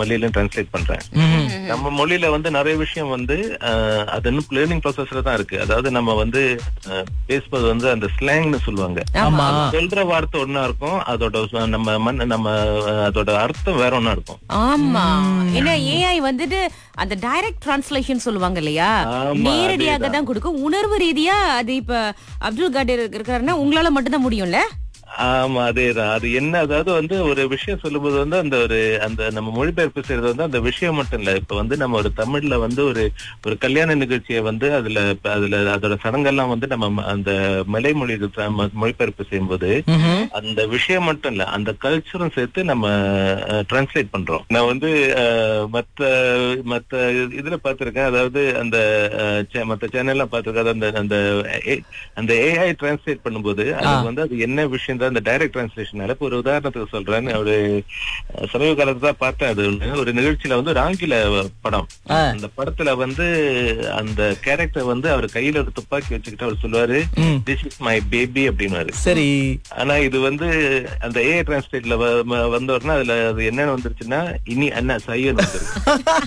மொழியிலும் டிரான்ஸ்லேட் பண்றேன் நம்ம மொழியில வந்து நிறைய விஷயம் வந்து அஹ், அது இன்னும் லேர்னிங் ப்ராசஸ்ல தான் இருக்கு அதாவது நம்ம வந்து அஹ், பேசுவது வந்து அந்த ஸ்லாங்னு சொல்லுவாங்க ஆமா சொல்ற வார்த்தை ஒண்ணா இருக்கும் அதோட ச- நம்ம மண் நம்ம அஹ், அதோட அர்த்தம் வேற ஒண்ணா இருக்கும் ஆமா ஏன்னா ஏஐ வந்துட்டு அந்த டைரக்ட் டிரான்ஸ்லேஷன் சொல்லுவாங்க இல்லையா ஆமா, நேரடியாக தான் கொடுக்கும் உணர்வு ரீதியா அது இப்ப அப்துல் காடர் இருக்காருன்னா உங்களால மட்டும்தான் முடியும்ல ஆமா அதேதான் அது என்ன அதாவது வந்து ஒரு விஷயம் சொல்லும்போது வந்து அந்த ஒரு அந்த நம்ம மொழிபெயர்ப்பு செய்யறது வந்து அந்த விஷயம் மட்டும் இல்ல இப்ப வந்து நம்ம ஒரு தமிழ்ல வந்து ஒரு ஒரு கல்யாண நிகழ்ச்சியை வந்து அதுல அதுல அதோட சடங்கெல்லாம் வந்து நம்ம ம- அந்த மலை மொழி மொழிபெயர்ப்பு செய்யும்போது அந்த விஷயம் மட்டும் இல்ல அந்த கல்ச்சரும் சேர்த்து நம்ம டிரான்ஸ்லேட் பண்றோம் நான் வந்து அஹ், மத்த மத்த இதுல பார்த்திருக்கேன் அதாவது அந்த அஹ், சே- மத்த சேனல்லாம் பார்த்திருக்கேன் அது அந்த அந்த A- அந்த ஏஐ டிரான்ஸ்லேட் பண்ணும்போது அது வந்து அது என்ன விஷயம் தான் அந்த டைரக்ட் டிரான்ஸ்லேஷன் இப்ப ஒரு உதாரணத்துக்கு சொல்றேன் ஒரு அஹ், சமீப காலத்துல தான் பார்த்தேன் அது ஒண்ணு. ஒரு நிகழ்ச்சியில வந்து ஒரு ஆங்கில படம் அந்த படத்துல வந்து அந்த கேரக்டர் வந்து அவர் கையில ஒரு துப்பாக்கி வச்சுக்கிட்டு அவர் சொல்லுவாரு திஸ் இஸ் மை பேபி அப்படின்னுவாரு சரி ஆனா இது வந்து அந்த ஏஐ டிரான்ஸ்லேட்ல வந்த உடனே அதுல அது என்னன்னு வந்துருச்சுன்னா இனி அண்ணா சையன் வந்துருக்கு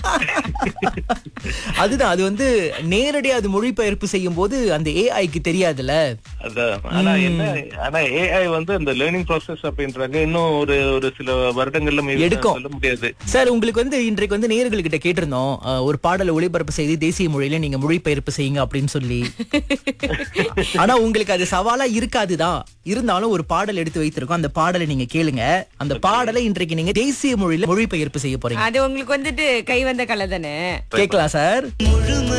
அதுதான் அது வந்து நேரடியா அது மொழிபெயர்ப்பு செய்யும் போது அந்த ஏஐக்கு தெரியாதுல்ல அதான் ஆனா என்ன ஆனா ஏஐ வந்து அந்த லேர்னிங் ப்ராசஸ் அப்படின்றாங்க இன்னும் ஒரு ஒரு சில வருடங்கள்ல maybe எடுக்கும். சொல்ல முடியாது சார் உங்களுக்கு வந்து இன்றைக்கு வந்து நேயர்கள்கிட்ட கேட்டிருந்தோம் அஹ், ஒரு பாடலை ஒளிபரப்பு செய்து தேசிய மொழியில நீங்க மொழிபெயர்ப்பு செய்யுங்க அப்படின்னு சொல்லி ஆனா உங்களுக்கு அது சவாலா இருக்காதுதான் இருந்தாலும் ஒரு பாடல் எடுத்து வைத்திருக்கோம் அந்த பாடலை நீங்க கேளுங்க அந்த பாடலை இன்றைக்கு நீங்க தேசிய மொழியில மொழிபெயர்ப்பு செய்ய போறீங்க அது உங்களுக்கு வந்துட்டு கை வந்த கலை தானே கேட்கலாம் சார்